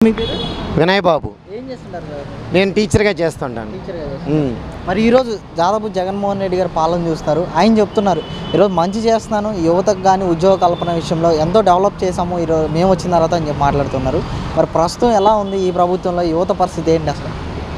మీ పేరు వినయ్ బాబు ఏం చేస్తుంటారు సార్ నేను టీచర్గా చేస్తుంటాను టీచర్గా ఉమ్. మరి ఈరోజు దాదాపు జగన్మోహన్ రెడ్డి గారు పాలన చూస్తున్నారు ఆయన చెప్తున్నారు ఈరోజు మంచి చేస్తున్నాను యువతకు కానీ ఉద్యోగ కల్పన విషయంలో ఎంతో డెవలప్ చేశాము ఈరోజు మేము వచ్చిన తర్వాత అని చెప్పి మాట్లాడుతున్నారు మరి ప్రస్తుతం ఎలా ఉంది ఈ ప్రభుత్వంలో యువత పరిస్థితి ఏంటి అసలు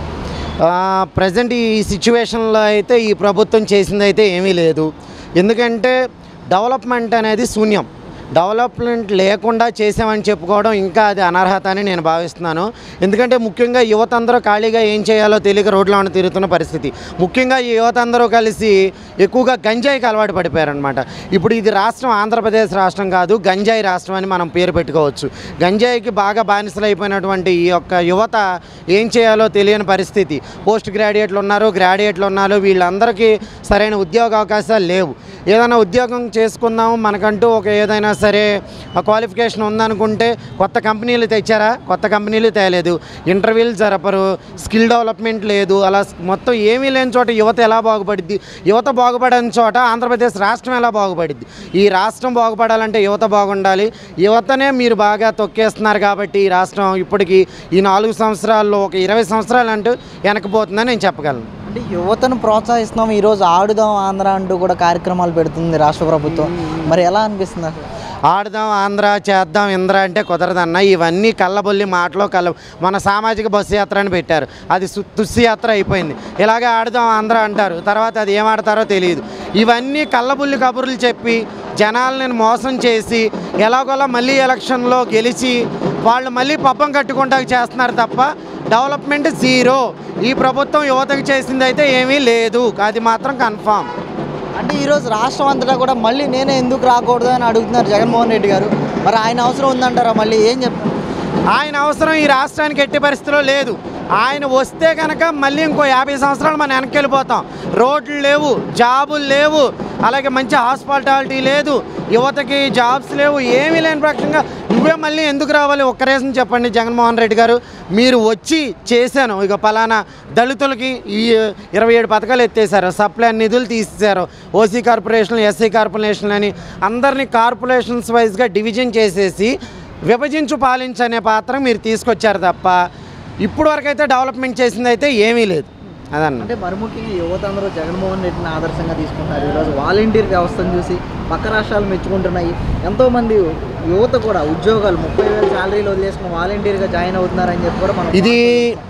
ప్రజెంట్ ఈ సిచ్యువేషన్లో అయితే ఈ ప్రభుత్వం చేసింది అయితే ఏమీ లేదు ఎందుకంటే డెవలప్మెంట్ అనేది శూన్యం డెవలప్మెంట్ లేకుండా చేసామని చెప్పుకోవడం ఇంకా అది అనర్హత అని నేను భావిస్తున్నాను ఎందుకంటే ముఖ్యంగా యువత అందరూ ఖాళీగా ఏం చేయాలో తెలియక రోడ్లో తిరుగుతున్న పరిస్థితి ముఖ్యంగా ఈ యువత అందరూ కలిసి ఎక్కువగా గంజాయికి అలవాటు పడిపోయారనమాట ఇప్పుడు ఇది రాష్ట్రం ఆంధ్రప్రదేశ్ రాష్ట్రం కాదు గంజాయి రాష్ట్రం అని మనం పేరు పెట్టుకోవచ్చు గంజాయికి బాగా బానిసలైపోయినటువంటి ఈ యొక్క యువత ఏం చేయాలో తెలియని పరిస్థితి పోస్ట్ గ్రాడ్యుయేట్లు ఉన్నారు గ్రాడ్యుయేట్లు ఉన్నారు వీళ్ళందరికీ సరైన ఉద్యోగ అవకాశాలు లేవు ఏదైనా ఉద్యోగం చేసుకుందాం మనకంటూ ఒక ఏదైనా సరే క్వాలిఫికేషన్ ఉందనుకుంటే కొత్త కంపెనీలు తెచ్చారా కొత్త కంపెనీలు తేలేదు ఇంటర్వ్యూలు జరపరు స్కిల్ డెవలప్మెంట్ లేదు అలా మొత్తం ఏమీ లేని చోట యువత ఎలా బాగుపడిద్ది యువత బాగుపడని చోట ఆంధ్రప్రదేశ్ రాష్ట్రం ఎలా బాగుపడిద్ది ఈ రాష్ట్రం బాగుపడాలంటే యువత బాగుండాలి యువతనే మీరు బాగా తొక్కేస్తున్నారు కాబట్టి ఈ రాష్ట్రం ఇప్పటికీ ఈ నాలుగు సంవత్సరాల్లో ఒక ఇరవై సంవత్సరాలు అంటూ వెనకపోతుందని నేను చెప్పగలను అంటే యువతను ప్రోత్సహిస్తున్నాం ఈరోజు ఆడుదాం ఆంధ్ర అంటూ కూడా కార్యక్రమాలు పెడుతుంది రాష్ట్ర ప్రభుత్వం మరి ఎలా అనిపిస్తుంది అసలు ఆడదాం ఆంధ్ర చేద్దాం ఇంద్ర అంటే కుదరదన్న ఇవన్నీ కళ్ళబొల్లి మాటలో కళ్ళ మన సామాజిక బస్సు యాత్ర అని పెట్టారు అది సు- తుస్సి యాత్ర అయిపోయింది ఇలాగే ఆడదాం ఆంధ్ర అంటారు తర్వాత అది ఏం ఆడతారో తెలియదు ఇవన్నీ కళ్ళబుల్లి కబుర్లు చెప్పి జనాలను మోసం చేసి ఎలాగోలా మళ్ళీ ఎలక్షన్లో గెలిచి వాళ్ళు మళ్ళీ పబ్బం కట్టుకుంటా చేస్తున్నారు తప్ప డెవలప్మెంట్ జీరో ఈ ప్రభుత్వం యువతకు చేసింది అయితే ఏమీ లేదు అది మాత్రం కన్ఫామ్ అంటే ఈరోజు రాష్ట్రం అంతటా కూడా మళ్ళీ నేనే ఎందుకు రాకూడదు అని అడుగుతున్నారు జగన్మోహన్ రెడ్డి గారు మరి ఆయన అవసరం ఉందంటారా మళ్ళీ ఏం చెప్తారు ఆయన అవసరం ఈ రాష్ట్రానికి ఎట్టి పరిస్థితిలో లేదు ఆయన వస్తే కనుక మళ్ళీ ఇంకో యాభై సంవత్సరాలు మనం వెనక్కి వెళ్ళిపోతాం రోడ్లు లేవు జాబులు లేవు అలాగే మంచి హాస్పిటాలిటీ లేదు యువతకి జాబ్స్ లేవు ఏమీ లేని పక్షంగా నువ్వే మళ్ళీ ఎందుకు రావాలి ఒక్క రీజన్ చెప్పండి జగన్మోహన్ రెడ్డి గారు మీరు వచ్చి చేశాను ఇక పలానా దళితులకి ఈ ఇరవై ఏడు పథకాలు ఎత్తేసారు సప్లై నిధులు తీసేశారు ఓసీ కార్పొరేషన్లు ఎస్సీ కార్పొరేషన్లు అని అందరినీ కార్పొరేషన్స్ వైజ్గా డివిజన్ చేసేసి విభజించు పాలించు అనే పాత్ర మీరు తీసుకొచ్చారు తప్ప ఇప్పుడు వరకు అయితే డెవలప్మెంట్ చేసింది అయితే ఏమీ లేదు అదన్న అంటే మరి ముఖ్యంగా యువత అందరూ జగన్మోహన్ రెడ్డిని ఆదర్శంగా తీసుకుంటున్నారు ఈరోజు వాలంటీర్ వ్యవస్థను చూసి పక్క రాష్ట్రాలు మెచ్చుకుంటున్నాయి ఎంతోమంది యువత కూడా ఉద్యోగాలు ముప్పై వేల శాలరీలు వదిలేసుకుని వాలంటీర్గా జాయిన్ అవుతున్నారని చెప్పి కూడా మనం ఇది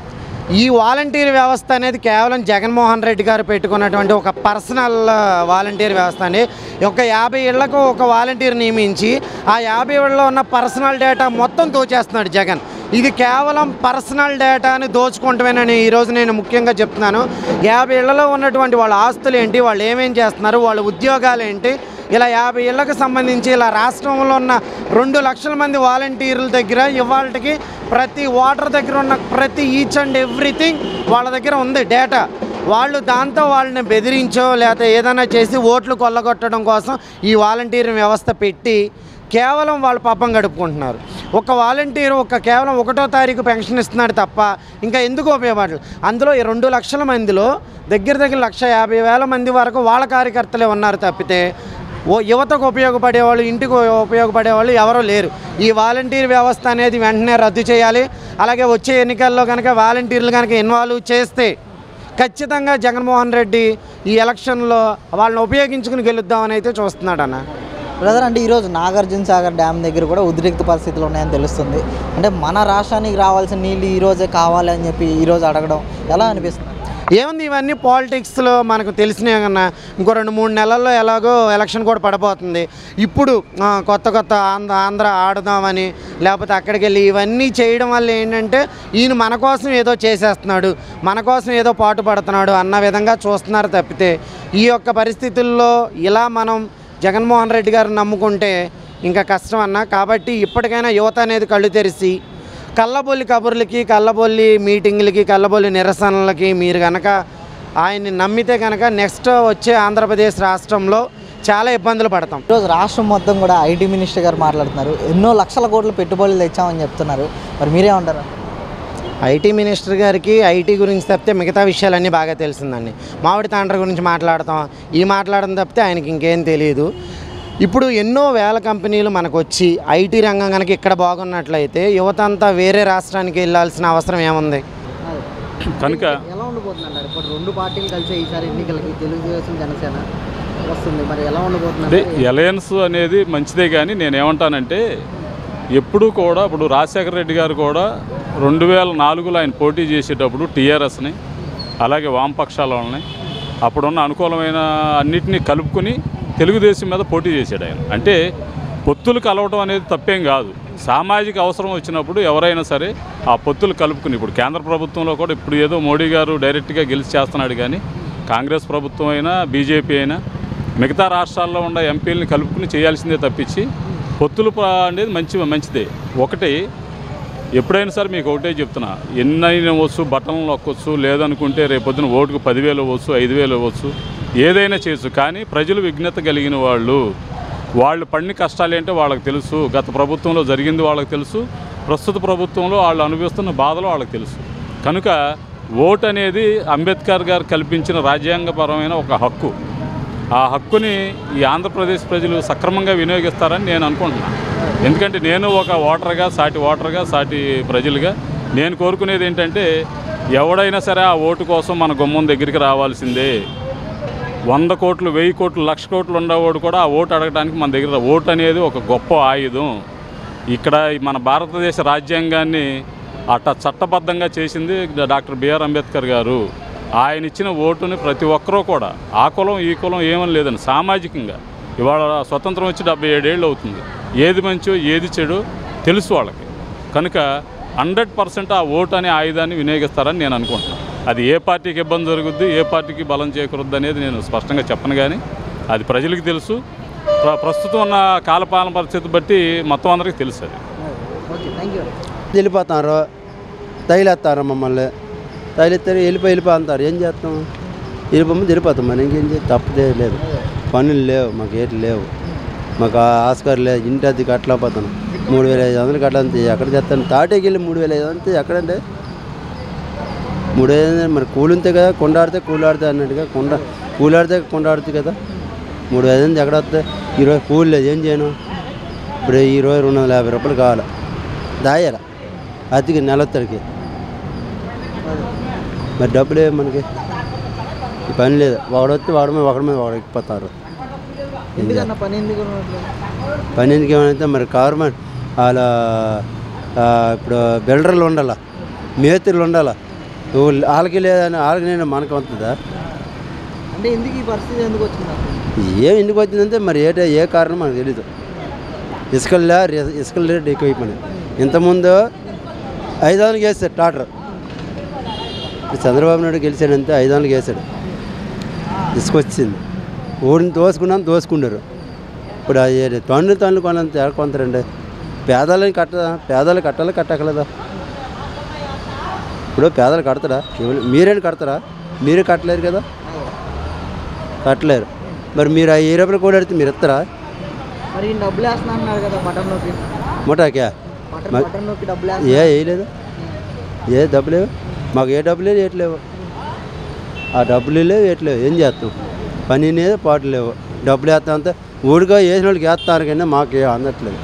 ఈ వాలంటీర్ వ్యవస్థ అనేది కేవలం జగన్మోహన్ రెడ్డి గారు పెట్టుకున్నటువంటి ఒక పర్సనల్ వాలంటీర్ వ్యవస్థ అండి ఒక యాభై ఇళ్లకు ఒక వాలంటీర్ నియమించి ఆ యాభై ఇళ్లలో ఉన్న పర్సనల్ డేటా మొత్తం దోచేస్తున్నాడు జగన్ ఇది కేవలం పర్సనల్ డేటాని దోచుకుంటమేనని ఈరోజు నేను ముఖ్యంగా చెప్తున్నాను యాభై ఇళ్లలో ఉన్నటువంటి వాళ్ళ ఆస్తులు ఏంటి వాళ్ళు ఏమేం చేస్తున్నారు వాళ్ళ ఉద్యోగాలు ఏంటి ఇలా యాభై ఇళ్లకు సంబంధించి ఇలా రాష్ట్రంలో ఉన్న రెండు లక్షల మంది వాలంటీర్ల దగ్గర ఇవాళకి ప్రతి ఓటర్ దగ్గర ఉన్న ప్రతి ఈచ్ అండ్ ఎవ్రీథింగ్ వాళ్ళ దగ్గర ఉంది డేటా వాళ్ళు దాంతో వాళ్ళని బెదిరించో లేకపోతే ఏదైనా చేసి ఓట్లు కొల్లగొట్టడం కోసం ఈ వాలంటీర్ వ్యవస్థ పెట్టి కేవలం వాళ్ళ పాపం గడుపుకుంటున్నారు ఒక వాలంటీర్ ఒక కేవలం ఒకటో తారీఖు పెన్షన్ ఇస్తున్నాడు తప్ప ఇంకా ఎందుకు ఉపయోగపడలేదు అందులో ఈ రెండు లక్షల మందిలో దగ్గర దగ్గర లక్ష యాభై వేల మంది వరకు వాళ్ళ కార్యకర్తలే ఉన్నారు తప్పితే ఓ యువతకు ఉపయోగపడేవాళ్ళు ఇంటికి ఉపయోగపడేవాళ్ళు ఎవరూ లేరు ఈ వాలంటీర్ వ్యవస్థ అనేది వెంటనే రద్దు చేయాలి అలాగే వచ్చే ఎన్నికల్లో కనుక వాలంటీర్లు కనుక ఇన్వాల్వ్ చేస్తే ఖచ్చితంగా జగన్మోహన్ రెడ్డి ఈ ఎలక్షన్లో వాళ్ళని ఉపయోగించుకుని గెలుద్దామని అయితే చూస్తున్నాడు అన్న బ్రదర్ అంటే ఈరోజు నాగార్జున సాగర్ డ్యామ్ దగ్గర కూడా ఉద్రిక్త పరిస్థితులు ఉన్నాయని తెలుస్తుంది అంటే మన రాష్ట్రానికి రావాల్సిన నీళ్ళు ఈ రోజే కావాలి అని చెప్పి ఈరోజు అడగడం ఎలా అనిపిస్తుంది ఏముంది ఇవన్నీ పాలిటిక్స్లో మనకు తెలిసినవి కన్నా ఇంకో రెండు మూడు నెలల్లో ఎలాగో ఎలక్షన్ కూడా పడబోతుంది ఇప్పుడు ఆ, కొత్త కొత్త ఆంధ్ర ఆంధ్ర ఆడుదామని లేకపోతే అక్కడికి వెళ్ళి ఇవన్నీ చేయడం వల్ల ఏంటంటే ఈయన మన కోసం ఏదో చేసేస్తున్నాడు మన కోసం ఏదో పాటు పడుతున్నాడు అన్న విధంగా చూస్తున్నారు తప్పితే ఈ యొక్క పరిస్థితుల్లో ఇలా మనం జగన్మోహన్ రెడ్డి గారిని నమ్ముకుంటే ఇంకా కష్టం అన్న కాబట్టి ఇప్పటికైనా యువత అనేది కళ్ళు తెరిచి కళ్ళబొల్లి కబుర్లకి కళ్ళబొల్లి మీటింగ్లకి కళ్ళబొల్లి నిరసనలకి మీరు కనుక ఆయన్ని నమ్మితే కనుక నెక్స్ట్ వచ్చే ఆంధ్రప్రదేశ్ రాష్ట్రంలో చాలా ఇబ్బందులు పడతాం ఈరోజు రాష్ట్రం మొత్తం కూడా ఐటీ మినిస్టర్ గారు మాట్లాడుతున్నారు ఎన్నో లక్షల కోట్ల పెట్టుబడులు తెచ్చామని చెప్తున్నారు మరి మీరేమంటారు ఐటీ మినిస్టర్ గారికి ఐటీ గురించి తప్పితే మిగతా విషయాలన్నీ బాగా తెలిసిందండి మామిడి తాండ్ర గురించి మాట్లాడతాం ఈ మాట్లాడడం తప్పితే ఆయనకి ఇంకేం తెలియదు ఇప్పుడు ఎన్నో వేల కంపెనీలు మనకు వచ్చి ఐటీ రంగం కనుక ఇక్కడ బాగున్నట్లయితే యువత అంతా వేరే రాష్ట్రానికి వెళ్ళాల్సిన అవసరం ఏముంది కనుక ఎలా ఉండబోతుంది అంటారు ఇప్పుడు రెండు పార్టీలు కలిసి ఈసారి ఎన్నికలకి తెలుగుదేశం జనసేన వస్తుంది మరి ఎలా అంటే ఉండబోతుంది ఎలయన్స్ అనేది మంచిదే కానీ నేను ఏమంటానంటే ఎప్పుడూ కూడా ఇప్పుడు రాజశేఖర రెడ్డి గారు కూడా రెండు వేల నాలుగులో ఆయన పోటీ చేసేటప్పుడు టీఆర్ఎస్ని అలాగే వామపక్షాల వాళ్ళని అప్పుడున్న అనుకూలమైన అన్నిటినీ కలుపుకుని తెలుగుదేశం మీద పోటీ చేశాడు ఆయన అంటే పొత్తులు కలవటం అనేది తప్పేం కాదు సామాజిక అవసరం వచ్చినప్పుడు ఎవరైనా సరే ఆ పొత్తులు కలుపుకుని ఇప్పుడు కేంద్ర ప్రభుత్వంలో కూడా ఇప్పుడు ఏదో మోడీ గారు డైరెక్ట్గా గెలిచి చేస్తున్నాడు కానీ కాంగ్రెస్ ప్రభుత్వం అయినా బీజేపీ అయినా మిగతా రాష్ట్రాల్లో ఉన్న ఎంపీలని కలుపుకుని చేయాల్సిందే తప్పించి పొత్తులు ప- అనేది మంచి మంచిదే ఒకటి ఎప్పుడైనా సరే మీకు ఒకటే చెప్తున్నా ఎన్నైనా వచ్చు బట్టలను నొక్కొచ్చు లేదనుకుంటే రేపొద్దున ఓటుకు పదివేలు ఇవ్వచ్చు ఐదు వేలు ఇవ్వచ్చు ఏదైనా చేయొచ్చు కానీ ప్రజలు విఘ్నత కలిగిన వాళ్ళు వాళ్ళు పడిన కష్టాలు ఏంటో వాళ్ళకి తెలుసు గత ప్రభుత్వంలో జరిగింది వాళ్ళకి తెలుసు ప్రస్తుత ప్రభుత్వంలో వాళ్ళు అనుభవిస్తున్న బాధలు వాళ్ళకి తెలుసు కనుక ఓటు అనేది అంబేద్కర్ గారు కల్పించిన రాజ్యాంగపరమైన ఒక హక్కు ఆ హక్కుని ఈ ఆంధ్రప్రదేశ్ ప్రజలు సక్రమంగా వినియోగిస్తారని నేను అనుకుంటున్నాను ఎందుకంటే నేను ఒక ఓటర్గా సాటి ఓటర్గా సాటి ప్రజలుగా నేను కోరుకునేది ఏంటంటే ఎవడైనా సరే ఆ ఓటు కోసం మన గుమ్మం దగ్గరికి రావాల్సిందే వంద కోట్లు వెయ్యి కోట్లు లక్ష కోట్లు ఉండేవాడు కూడా ఆ ఓటు అడగడానికి మన దగ్గర రా- ఓటు అనేది ఒక గొప్ప ఆయుధం ఇక్కడ ఈ మన భారతదేశ రాజ్యాంగాన్ని అట్ట చట్టబద్ధంగా చేసింది డాక్టర్ బిఆర్ అంబేద్కర్ గారు ఆయన ఇచ్చిన ఓటుని ప్రతి ఒక్కరూ కూడా ఆ కులం ఈ కులం ఏమని లేదని సామాజికంగా ఇవాళ స్వతంత్రం వచ్చి డెబ్బై ఏడేళ్ళు అవుతుంది ఏది మంచో ఏది చెడు తెలుసు వాళ్ళకి కనుక హండ్రెడ్ పర్సెంట్ ఆ ఓటు అనే ఆయుధాన్ని వినియోగిస్తారని నేను అనుకుంటున్నాను అది ఏ పార్టీకి ఇబ్బంది జరుగుద్ది ఏ పార్టీకి బలం చేకూరుద్ది అనేది నేను స్పష్టంగా చెప్పను కానీ అది ప్రజలకు తెలుసు ప్ర- ప్రస్తుతం ఉన్న కాలపాలన పరిస్థితి బట్టి మొత్తం అందరికీ తెలుసు అది ఓకే థ్యాంక్ యూ వెళ్ళిపోతారు తగిలేస్తారు మమ్మల్ని తగిలిస్తారు వెళ్ళిపోయి వెళ్ళిపో అంటారు ఏం చేస్తాం వెళ్ళిపోమని వెళ్ళిపోతాం మరి ఇంకేం చేస్తాం తప్పదే లేదు పనులు లేవు మాకు ఏటి లేవు మాకు ఆ ఆస్కారం లేదు ఇంటి అద్దె కట్టలేకపోతాను మూడు వేల ఐదు వందలు కట్టాలంతే ఎక్కడ చేస్తాను తాటేకి వెళ్ళి మూడు వేల ఐదు వందలు ఎక్కడంటే మూడు వేల ఐదు వందలు మరి కూలింతే కదా కొండాడితే కూలాడితే అన్నట్టుగా కొండ కూలాడితే కొండాడుతుంది కదా మూడు వేల ఐదు వందలు ఎక్కడ వస్తాయి ఈరోజు కూలి లేదు ఏం చేయను ఇప్పుడు ఈరోజు రెండు వందల యాభై రూపాయలు కావాలి దాయాల అతికి నెలొత్తడికి మరి డబ్బులే మనకి ఈ పని లేదు వాడు వస్తే వాడి మీద ఒకడి మీద వాడు ఎక్కిపోతారు ఎందుకన్నా పని ఎందుకు ఉన్నట్లు? పని ఎందుకు ఏమైతే మరి గవర్నమెంట్ వాళ్ళ ఆ, ఇప్పుడు బిల్డర్లు ఉండాల మేస్త్రులు ఉండాల నువ్వు వాళ్ళకి లేదని వాళ్ళకి నేను మనకు వస్తుందా అంటే ఎందుకు ఈ పరిస్థితి ఎందుకు వచ్చింది అసలు? ఏం ఎందుకు వచ్చిందంటే మరి ఏ ఏ కారణం మనకు తెలీదు ఇసుకల్లో ఇసుకల రేట్ ఎక్కువైపోయినాయి ఇంతకుముందు ఐదు వందలకి వేస్తాడు టాటర్ ఇప్పుడు చంద్రబాబు నాయుడు గెలిచాడంటే ఐదు వందలకి వేసాడు ఇసుక వచ్చింది ఊరిని దోసుకున్నాను దోసుకున్నారు ఇప్పుడు అది తొండ్రు తొండ్రు కొనంత కొంతరండి పేదలని కట్ట పేదలు కట్టాలి కట్టగలదా ఇప్పుడు పేదలు కడతారా ఎవరు- మీరేం కడతారా మీరే కట్టలేరు కదా కట్టలేరు మరి మీరు ఆ ఏ రూపాయలు కూడా అడిగితే మీరు ఇస్తారా మరి ఈయన డబ్బులు వేస్తున్నా అన్నారు కదా బటన్లోకి ముఠాకే బటన్ మరి- బటన్లోకి డబ్బులు ఏ వేస్తున్నా వేయలేదు ఏ డబ్బులు లేవు మాకు ఏ డబ్బులు లేవు ఏట్లేవు ఆ డబ్బులు లేవు ఏట్లేవు ఏం చేస్తాం పని లేదు పాటు లేవు డబ్బులు వేస్తాం అంతా ఊడిగా వేసిన వాళ్ళకి వేస్తారు కానీ మాకు ఏ అందట్లేదు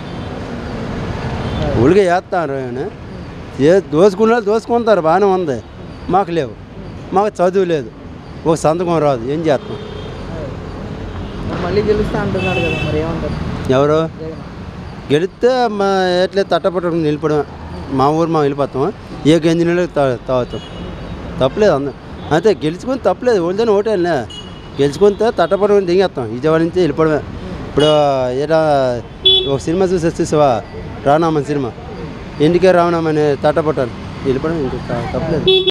ఊడిగా వేస్తారు కానీ ఏ దోసుకున్న వాళ్ళు దోసుకుంటారు బాగానే ఉంది మాకు లేవు మాకు చదువు లేదు ఒక సంతకం రాదు ఏం చేస్తాం మరి మళ్ళీ గెలుస్తా అంటున్నాడు కదా మరి ఏమంటారు ఎవరు జగన్ గెలిస్తే మా ఎట్లే తట్టపట్టుకుని నిలిపడమే మా ఊరు మా వెళ్ళిపోతాం ఏ గంజి నీళ్ళు తా- తాగుతాం తప్పలేదు అంద అంతే గెలుచుకొని తప్పలేదు ఓడితే ఓటేలే గెలుచుకుంటే తట్టపట్టుకుని దిగేస్తాం విజయవాడ నుంచి వెళ్ళిపోవడమే ఇప్పుడు ఏడా ఒక సినిమా చూసి వచ్చేసావా రానామని సినిమా ఇంటికే రావణమని తట్టపట్టాను వెళ్ళిపోవడం ఇంకా తప్పలేదు